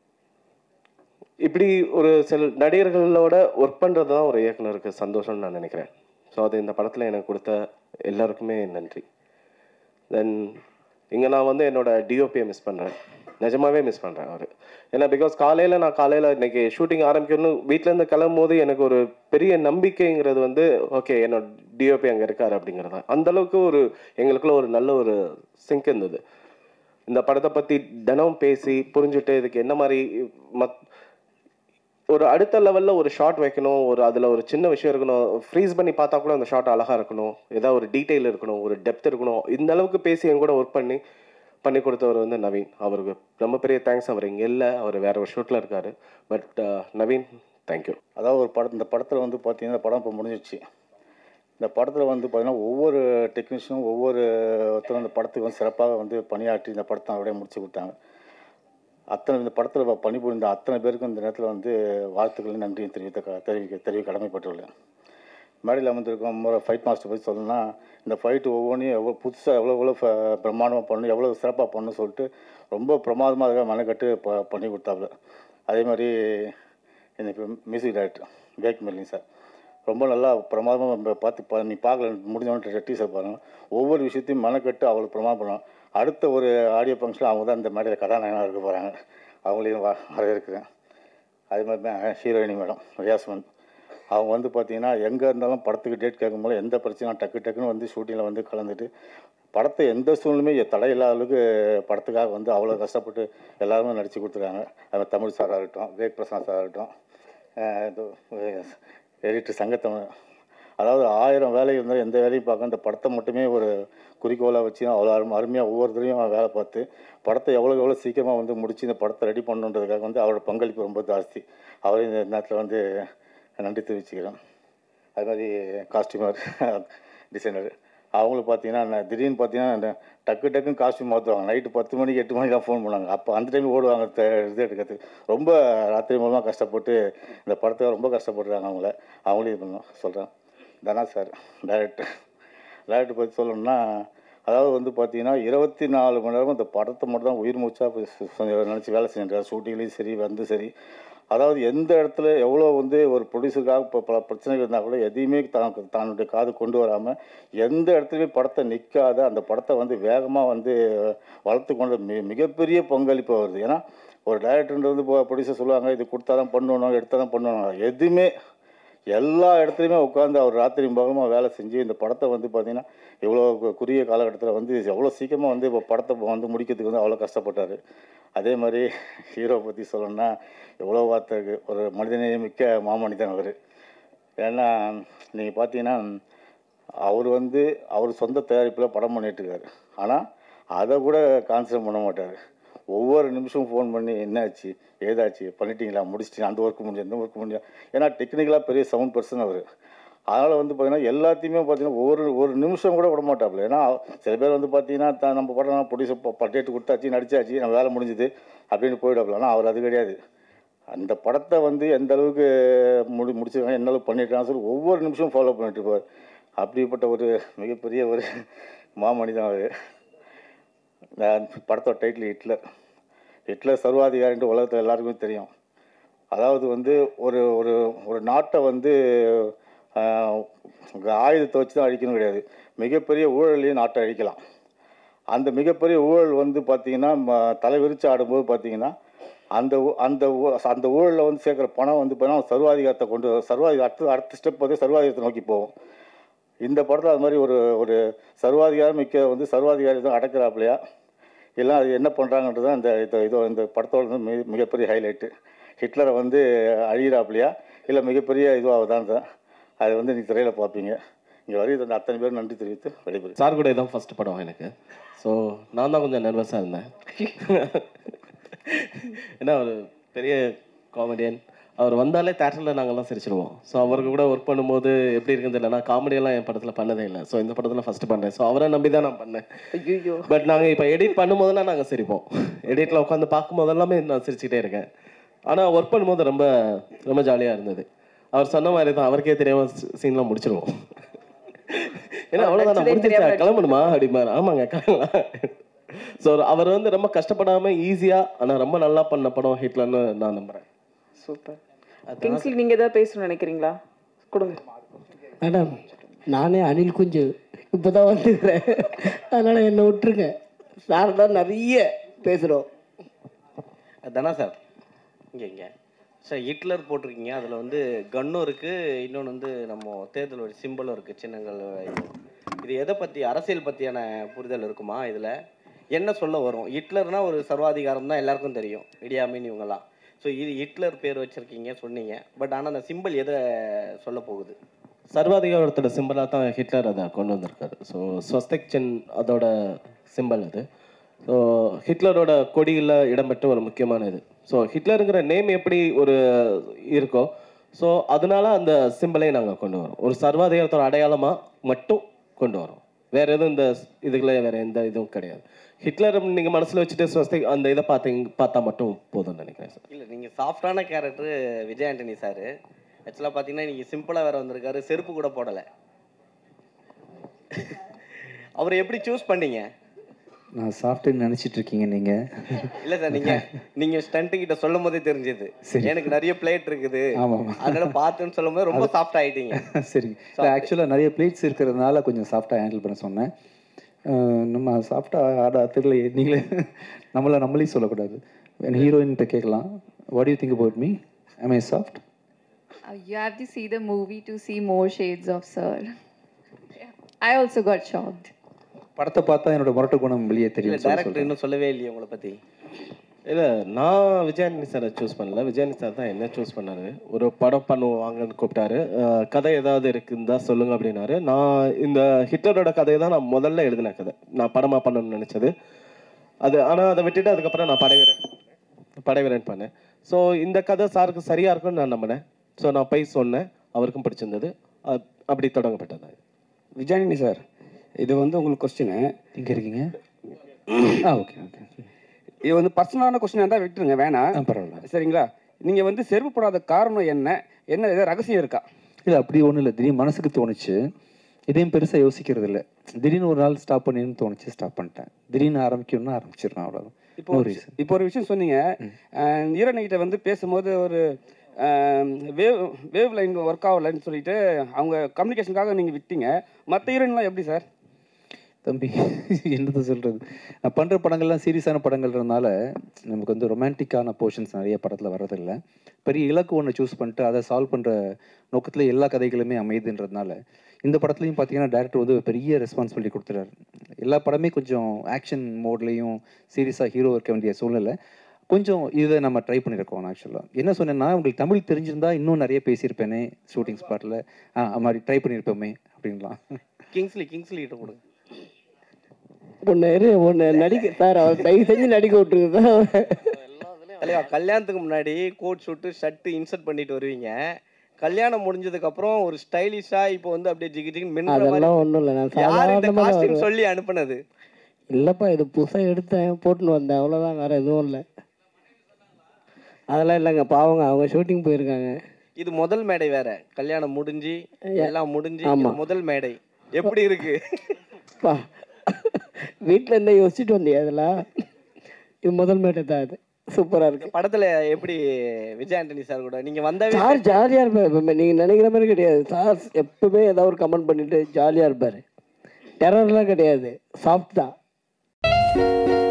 இப்படி ஒரு சில நடிகர்களோட ஒர்க் பண்ணுறது தான் ஒரு இயக்குனருக்கு சந்தோஷம்னு நான் நினைக்கிறேன் ஸோ அது இந்த படத்தில் எனக்கு கொடுத்த எல்லாருக்குமே நன்றி தென் இங்கே நான் வந்து என்னோட டிஓபியை மிஸ் பண்ணுறேன் நிஜமாவே மிஸ் பண்ணுறேன் அவர் ஏன்னா பிகாஸ் காலையில் நான் காலையில் இன்னைக்கு ஷூட்டிங் ஆரம்பிக்கணும் வீட்டிலேருந்து கிளம்பும் போது எனக்கு ஒரு பெரிய நம்பிக்கைங்கிறது வந்து ஓகே என்னோட டிஓபி அங்கே இருக்கார் அப்படிங்கிறது தான் அந்த அளவுக்கு ஒரு எங்களுக்குள்ள ஒரு நல்ல ஒரு சிங்க் இருந்தது இந்த படத்தை பற்றி தினம் பேசி புரிஞ்சுட்டு இதுக்கு என்ன மாதிரி மத் ஒரு அடுத்த லெவலில் ஒரு ஷாட் வைக்கணும் ஒரு அதில் ஒரு சின்ன விஷயம் இருக்கணும் ஃப்ரீஸ் பண்ணி பார்த்தா கூட அந்த ஷாட் அழகாக இருக்கணும் ஏதாவது ஒரு டீட்டெயில் இருக்கணும் ஒரு டெப்த் இருக்கணும் இந்த அளவுக்கு பேசி என் கூட ஒர்க் பண்ணி பண்ணி கொடுத்தவர் வந்து நவீன் அவருக்கு ரொம்ப பெரிய தேங்க்ஸ் அவர் இங்கே இல்லை அவர் வேற ஒரு ஷூட்டில் இருக்காரு பட் நவீன் தேங்க்யூ
அதாவது ஒரு படம் இந்த படத்தில் வந்து பார்த்தீங்கன்னா இந்த படம் இப்போ முடிஞ்சிச்சு இந்த படத்தில் வந்து பார்த்தீங்கன்னா ஒவ்வொரு டெக்னீஷியனும் ஒவ்வொரு ஒருத்தரும் இந்த படத்துக்கு வந்து சிறப்பாக வந்து பணியாற்றி இந்த படத்தை அப்படியே முடிச்சு கொடுத்தாங்க அத்தனை இந்த படத்தில் பணிபுரிந்த அத்தனை பேருக்கும் இந்த நேரத்தில் வந்து வாழ்த்துக்கள் நன்றியும் தெரிவித்த க- தெரிவிக்க தெரிவிக்க கடமைப்பட்டுள்ளேன் மேடையில் வந்திருக்கோம் ஃபைட் மாஸ்டர் பற்றி சொல்லணும்னா இந்த ஃபைட்டு ஒவ்வொன்றையும் எவ்வளோ புதுசாக எவ்வளோ எவ்வளோ ஃப- பிரமாதமாக பண்ணணும் எவ்வளோ சிறப்பாக பண்ணணும்னு சொல்லிட்டு ரொம்ப பிரமாதமாக அதுக்காக மெனக்கட்டு ப பண்ணி கொடுத்தாப்புல அதே மாதிரி எனக்கு மியூசிக் டைரக்டர் விவேக் மெல்லிங் சார் ரொம்ப நல்லா பிரமாதமாக பார்த்து பா நீ பார்க்கல முடிஞ்சவொன்னு டீசர் பாருங்க ஒவ்வொரு விஷயத்தையும் மெனக்கட்டு அவ்வளோ பிரமாதம் பண்ணுவோம் அடுத்த ஒரு ஆடியோ ஃபங்க்ஷனில் அவங்க தான் இந்த மேடையில் கதாநாயகனாக இருக்க போகிறாங்க அவங்களையும் வ வரவேற்கிறேன் அதே மாதிரி தான் ஹீரோயினி மேடம் ரியாஸ்மன் அவங்க வந்து பார்த்தீங்கன்னா எங்கே இருந்தாலும் படத்துக்கு டேட் கேட்கும்போது எந்த பிரச்சனையும் டக்கு டக்குன்னு வந்து ஷூட்டிங்கில் வந்து கலந்துட்டு படத்தை எந்த சூழ்நிலையுமே தடை இல்லாத அளவுக்கு படத்துக்காக வந்து அவ்வளோ கஷ்டப்பட்டு எல்லாருமே நடித்து கொடுத்துருக்காங்க அது தமிழ் சாராக இருக்கட்டும் விவேக் பிரசாந்த் சாராக இருக்கட்டும் எடிட்டர் சங்கத்தமிழ் அதாவது ஆயிரம் வேலை இருந்தால் எந்த வேலையும் பார்க்க இந்த படத்தை மட்டுமே ஒரு குறிக்கோளாக வச்சு அவ்வளோ அருமை அருமையாக ஒவ்வொருத்தரையும் வேலை பார்த்து படத்தை எவ்வளோ எவ்வளோ சீக்கிரமாக வந்து முடிச்சு இந்த படத்தை ரெடி பண்ணுன்றதுக்காக வந்து அவரோட பங்களிப்பு ரொம்ப ஜாஸ்தி அவரை இந்த நேரத்தில் வந்து நன்றி தெரிவிச்சுக்கிறேன் அது மாதிரி காஸ்டியூமர் டிசைனர் அவங்களும் பார்த்தீங்கன்னா நான் திடீர்னு பார்த்தீங்கன்னா இந்த டக்கு டக்குன்னு காஸ்டியூம் மாற்றுவாங்க நைட்டு பத்து மணிக்கு எட்டு மணிக்கு தான் ஃபோன் பண்ணாங்க அப்போ அந்த டைம் ஓடுவாங்க த- இது எடுக்கிறதுக்கு ரொம்ப ராத்திரி மூலமாக கஷ்டப்பட்டு இந்த படத்துக்கு ரொம்ப கஷ்டப்படுறாங்க அவங்கள அவங்களையும் இது பண்ணோம் சொல்கிறேன் தனா சார் டைரக்டர் டைரக்டர் பற்றி சொல்லணும்னா அதாவது வந்து பார்த்தீங்கன்னா இருபத்தி நாலு மணி நேரம் இந்த படத்தை மட்டும் தான் உயிர் மூச்சாக நினச்சி வேலை செஞ்சுட்டார் ஷூட்டிங்லேயும் சரி வந்து சரி அதாவது எந்த இடத்துல எவ்வளோ வந்து ஒரு ப்ரொடியூசருக்காக இப்போ பல பிரச்சனைகள் இருந்தால் கூட எதையுமே தான் தன்னுடைய காது கொண்டு வராமல் எந்த இடத்துலையுமே படத்தை நிற்காத அந்த படத்தை வந்து வேகமாக வந்து வளர்த்து கொண்டு மி மிகப்பெரிய பங்களிப்பு வருது ஏன்னா ஒரு டைரக்டர் வந்து ப்ரொடியூசர் சொல்லுவாங்க இது கொடுத்தா தான் பண்ணணும் எடுத்தால் தான் பண்ணணும் எதுவுமே எல்லா இடத்துலையுமே உட்காந்து அவர் ராத்திரி பகலமாக வேலை செஞ்சு இந்த படத்தை வந்து பார்த்தீங்கன்னா இவ்வளோ கு- குறுகிய காலகட்டத்தில் வந்து எவ்வளோ சீக்கிரமாக வந்து இப்போ படத்தை வந்து முடிக்கிறதுக்கு வந்து அவ்வளோ கஷ்டப்பட்டார் அதே மாதிரி ஹீரோ பற்றி சொல்லணும்னா எவ்வளோ வார்த்தை இருக்கு. ஒரு மனிதநேய மிக்க மாமனிதன் அவர் ஏன்னா நீங்கள் பார்த்தீங்கன்னா அவர் வந்து அவர் சொந்த தயாரிப்பில் படம் பண்ணிட்டு இருக்காரு ஆனால் அதை கூட கான்சன்ட்ரேட் பண்ண மாட்டார் ஒவ்வொரு நிமிஷமும் ஃபோன் பண்ணி என்னாச்சு ஏதாச்சு பண்ணிட்டீங்களா முடிச்சிட்டீங்க அந்த ஒர்க் முடிஞ்சு இந்த ஒர்க் முடிஞ்சு ஏன்னா டெக்னிக்கலாக பெரிய சவுண்ட் பர்சன் அவர் அதனால் வந்து பார்த்தீங்கன்னா எல்லாத்தையுமே பார்த்தீங்கன்னா ஒரு ஒரு நிமிஷம் கூட விட மாட்டாப்புல ஏன்னா சில பேர் வந்து பார்த்தீங்கன்னா த- நம்ம படம் ப்ரொடியூசர் பட்டேட்டு கொடுத்தாச்சு நடிச்சாச்சு நம்ம வேலை முடிஞ்சுது அப்படின்னு போயிடாப்புல ஆனால் அவர் அது கிடையாது அந்த படத்தை வந்து எந்த அளவுக்கு முடி முடிச்சிருக்காங்க எந்த அளவுக்கு பண்ணியிருக்காங்கன்னு சொல்லி ஒவ்வொரு நிமிஷமும் ஃபாலோ பண்ணிட்டு இருப்பார் அப்படிப்பட்ட ஒரு மிகப்பெரிய ஒரு மாமனிதன் அவர் படத்தோட டைட்டில் ஹிட்லர் ஹிட்லர் சர்வாதிகாரின்ட்டு உலகத்தில் எல்லாருக்குமே தெரியும் அதாவது வந்து ஒரு ஒரு ஒரு நாட்டை வந்து ஆஹ், ஆயுதத்தை வச்சு தான் அழிக்கணும் கிடையாது மிகப்பெரிய ஊழலையும் நாட்டை அழிக்கலாம் அந்த மிகப்பெரிய ஊழல் வந்து பார்த்தீங்கன்னா ம- தலை விரிச்சு ஆடும்போது பார்த்தீங்கன்னா அந்த ஊ- அந்த ஊ- அந்த ஊழலில் வந்து சேர்க்குற பணம் வந்து பார்த்தீங்கன்னா சர்வாதிகாரத்தை கொண்டு சர்வாதிகார அடுத்த அடுத்த ஸ்டெப் வந்து சர்வாதிகாரத்தை நோக்கி போகும் இந்த படத்தில் அது மாதிரி ஒரு ஒரு சர்வாதிகாரம் மிக்க வந்து சர்வாதிகாரி தான் அடக்கிறாப்லையா எல்லாம் அது என்ன பண்ணுறாங்கன்றது தான் இந்த இது இதோ இந்த படத்தோட வந்து மிக மிகப்பெரிய ஹைலைட்டு ஹிட்லரை வந்து அழிகிறாப்லையா இல்லை மிகப்பெரிய இதுவாகுதான் தான் அதை வந்து நீ திரையில் பார்ப்பீங்க இங்கே வரையும் அந்த அத்தனை பேர் நன்றி தெரிவித்து விடைபெறுகிறேன்
சார் கூட இதான் ஃபர்ஸ்ட் படம் எனக்கு ஸோ நான் தான் கொஞ்சம் நர்வஸாக இருந்தேன் ஏன்னா ஒரு பெரிய காமெடியன் அவர் வந்தாலே தேட்டரில் நாங்கள்லாம் சிரிச்சிருவோம் ஸோ அவருக்கு கூட ஒர்க் பண்ணும்போது எப்படி இருக்குன்னு தெரியல நான் காமெடியெல்லாம் என் படத்தில் பண்ணதே இல்லை ஸோ இந்த படத்தில் ஃபஸ்ட்டு பண்ணேன் ஸோ அவரை நம்பி தான் நான் பண்ணேன்
ஐயோ
பட் நாங்கள் இப்போ எடிட் பண்ணும்போதெல்லாம் நாங்கள் சிரிப்போம் எடிட்டில் உட்காந்து பார்க்கும்போது எல்லாமே நான் சிரிச்சுக்கிட்டே இருக்கேன் ஆனால் ஒர்க் பண்ணும்போது ரொம்ப ரொம்ப ஜாலியாக இருந்தது அவர் சொன்ன மாதிரி தான் அவருக்கே தெரியாமல் சீன்லாம் முடிச்சிருவோம் ஏன்னா அவ்வளோதான் நான் முடிச்சிருச்சா கிளம்பணுமா அப்படிம்பாரு ஆமாங்க கிளம்பலாம் ஸோ அவர் வந்து ரொம்ப கஷ்டப்படாமல் ஈஸியாக ஆனால் ரொம்ப நல்லா பண்ண படம் ஹிட்லர்னு நான் நம்புகிறேன்
சூப்பர் கிங்ஸ்லி நீங்க ஏதாவது பேசணும்னு நினைக்கிறீங்களா கொடுங்க
மேடம் நானே அனில் குஞ்சு இப்போ தான் வந்துக்கிறேன் அதனால் என்னை விட்டுருங்க சார் தான் நிறைய பேசுகிறோம்
தனா சார் இங்கே இங்கே சார் ஹிட்லர் போட்டிருக்கீங்க அதில் வந்து கன்னும் இருக்குது இன்னொன்று வந்து நம்ம தேர்தல் ஒரு சிம்பிளும் இருக்குது சின்னங்கள் இது. இது எதை பற்றி அரசியல் பற்றியான புரிதல் இருக்குமா இதில் என்ன சொல்ல வரும் ஹிட்லர்னா ஒரு சர்வாதிகாரம் தான் எல்லாருக்கும் தெரியும் இடியாமின் இவங்கெல்லாம் ஸோ இது ஹிட்லர் பேர் வச்சுருக்கீங்க சொன்னீங்க பட் ஆனால் அந்த சிம்பிள் எதை சொல்ல போகுது
சர்வாதிகாரத்தோட சிம்பிளாக தான் ஹிட்லர் அதை கொண்டு வந்திருக்காரு ஸோ ஸ்வஸ்திக் சின் அதோட சிம்பிள் அது ஸோ ஹிட்லரோட கொடியில் இடம்பெற்ற ஒரு முக்கியமான இது ஸோ ஹிட்லருங்கிற நேம் எப்படி ஒரு இருக்கோ ஸோ அதனால அந்த சிம்பிளை நாங்கள் கொண்டு வரோம் ஒரு சர்வாதிகாரத்தோட அடையாளமாக மட்டும் கொண்டு வரோம் வேற எதுவும் இந்த இதுக்குள்ள வேற எந்த இதுவும் கிடையாது ஹிட்லர் நீங்கள் மனசில் வச்சுட்டு ஸ்வஸ்திக் அந்த இதை பார்த்தீங்க பார்த்தா மட்டும் போதும்னு நினைக்கிறேன் சார்
இல்லை நீங்கள் சாஃப்டான கேரக்டர் விஜய் ஆண்டனி சார் ஆக்சுவலாக பார்த்தீங்கன்னா நீங்கள் சிம்பிளாக வேற வந்திருக்காரு செருப்பு கூட போடலை அவரை எப்படி சூஸ் பண்ணீங்க
நான் சாஃப்ட்வேர் நினச்சிட்டு இருக்கீங்க நீங்கள்
இல்ல சார் நீங்க நீங்க ஸ்டண்ட் கிட்ட சொல்லும் போதே தெரிஞ்சது எனக்கு நிறைய பிளேட் இருக்குது
ஆமாம்
அதனால பார்த்துன்னு சொல்லும் போது ரொம்ப சாஃப்ட் ஆயிட்டீங்க
சரிங்க இல்லை ஆக்சுவலாக நிறைய பிளேட்ஸ் இருக்கிறதுனால கொஞ்சம் சாஃப்டாக ஹேண்டில் பண்ண சொன்னேன் அஹ் நம்ம சாஃப்டாக ஆட தெரியல நீங்களே நம்மளை நம்மளே சொல்லக்கூடாது ஹீரோயின்கிட்ட கேட்கலாம் what you think about me am I soft
Uh, you have to see the movie to see more shades of Sir. I also got shocked.
படத்தை பார்த்தா என்னோட முரட்டு குணம் வெளியே
இல்ல
தெரியும் சொல்லி
டேரக்டர்
சொல்றேன்.
இன்னும் சொல்லவே இல்லையே உங்களை பத்தி
இல்லை நான் விஜயானி சாரை சூஸ் பண்ணல விஜயானி சார் தான் என்ன சூஸ் பண்ணாரு ஒரு படம் பண்ணுவாங்கன்னு கூப்பிட்டாரு அஹ் கதை ஏதாவது இருக்குன்னு தான் சொல்லுங்க அப்படின்னாரு நான் இந்த ஹிட்லரோட கதையை தான் நான் முதல்ல எழுதின கதை நான் படமாக பண்ணணும்னு நினச்சது அது ஆனால் அதை விட்டுட்டு அதுக்கப்புறம் நான் படைவீரன் படைவீரன் பண்ணேன் ஸோ இந்த கதை சாருக்கு சரியாக இருக்கும்னு நான் நம்பினேன் ஸோ நான் போய் சொன்னேன் அவருக்கும் பிடிச்சிருந்தது அ- அப்படி தொடங்கப்பட்டது
விஜயானி சார் இது வந்து உங்களுக்கு கொஸ்டின்
இங்கே இருக்கீங்க ஆ ஓகே ஓகே
இது வந்து பர்சனலான கொஸ்டினாக இருந்தால் விட்டுருங்க வேணாம்
பரவாயில்ல
சரிங்களா நீங்கள் வந்து செருப்பு போடாத காரணம் என்ன என்ன ஏதாவது ரகசியம் இருக்கா
இல்லை அப்படி ஒன்றும் இல்லை திடீர்னு மனசுக்கு தோணுச்சு இதையும் பெருசாக யோசிக்கிறது இல்லை திடீர்னு ஒரு நாள் ஸ்டாப் பண்ணின்னு தோணுச்சு ஸ்டாப் பண்ணிட்டேன் திடீர்னு ஆரம்பிக்கணும்னா ஆரம்பிச்சிடுறேன் அவ்வளோதான்
இப்போ ஒரு விஷயம்- இப்போ ஒரு விஷயம் சொன்னீங்க ஈரணிகிட்ட வந்து பேசும்போது ஒரு வேவ் வேவ் லைன் ஒர்க் ஆகலைன்னு சொல்லிட்டு அவங்க கம்யூனிகேஷனுக்காக நீங்கள் விட்டீங்க மற்ற ஹீரோயின்லாம் எப்படி சார்
தம்பி என்னது சொல்கிறது நான் பண்ணுற படங்கள்லாம் சீரியஸான படங்கள்ன்றதுனால நமக்கு வந்து ரொமான்டிக்கான போர்ஷன்ஸ் நிறைய படத்தில் வர்றதில்ல பெரிய இலக்கு ஒன்று சூஸ் பண்ணிட்டு அதை சால்வ் பண்ணுற நோக்கத்தில் எல்லா கதைகளுமே அமையுதுன்றதுனால இந்த படத்துலையும் பார்த்தீங்கன்னா டேரக்டர் வந்து ஒரு பெரிய ரெஸ்பான்சிபிலிட்டி கொடுத்துறாரு எல்லா படமே கொஞ்சம் ஆக்ஷன் மோட்லேயும் சீரியஸாக ஹீரோ இருக்க வேண்டிய சூழ்நிலை கொஞ்சம் இதை நம்ம ட்ரை பண்ணியிருக்கோம் ஆக்சுவலாக என்ன சொன்னேன்னா உங்களுக்கு தமிழ் தெரிஞ்சிருந்தா இன்னும் நிறைய பேசியிருப்பேனே ஷூட்டிங் ஸ்பாட்டில் ஆ அது மாதிரி ட்ரை பண்ணியிருப்போமே அப்படின்லாம்
கிங்ஸ்லி கிங்ஸ்லி கிட்ட கொடுங்க
ஒன்று இரு ஒன்று நடிக்க சார் அவர் தயவு செஞ்சு நடிக்க விட்டுருக்கு சார்
தலைவா கல்யாணத்துக்கு முன்னாடி கோட் ஷூட்டு ஷர்ட்டு இன்சர்ட் பண்ணிட்டு வருவீங்க கல்யாணம் முடிஞ்சதுக்கு அப்புறம் ஒரு ஸ்டைலிஷா இப்போ வந்து அப்படியே ஜிகி ஜிகின்னு மின்னுற மாதிரி
அதெல்லாம் ஒன்றும் இல்லை நான்
யார் இந்த
சாதாரணமாக
காஸ்டியூம் சொல்லி அனுப்புனது
இல்லைப்பா இது புதுசாக எடுத்தேன் போட்டுன்னு வந்தேன் அவ்வளோதான் வேறு எதுவும் இல்லை அதெல்லாம் இல்லைங்க பாவங்க அவங்க ஷூட்டிங் போயிருக்காங்க
இது முதல் மேடை வேற கல்யாணம் முடிஞ்சு எல்லாம் முடிஞ்சு
ஆமா.
இது முதல் மேடை எப்படி இருக்கு
பா வீட்டில் இருந்தே யோசிச்சுட்டு வந்தியா அதெல்லாம் இது முதல் மேட்டை தான் இது சூப்பராக இருக்கு
படத்துல எப்படி விஜய் ஆண்டனி சார் கூட நீங்க வந்தாவே
சார் ஜாலியாக இருப்பார் எப்பவுமே நீங்கள் நினைக்கிற மாதிரி கிடையாது சார் எப்பவுமே ஏதாவது ஒரு கமெண்ட் பண்ணிட்டு ஜாலியாக இருப்பார் டெரர்லாம் கிடையாது சாஃப்ட் தான்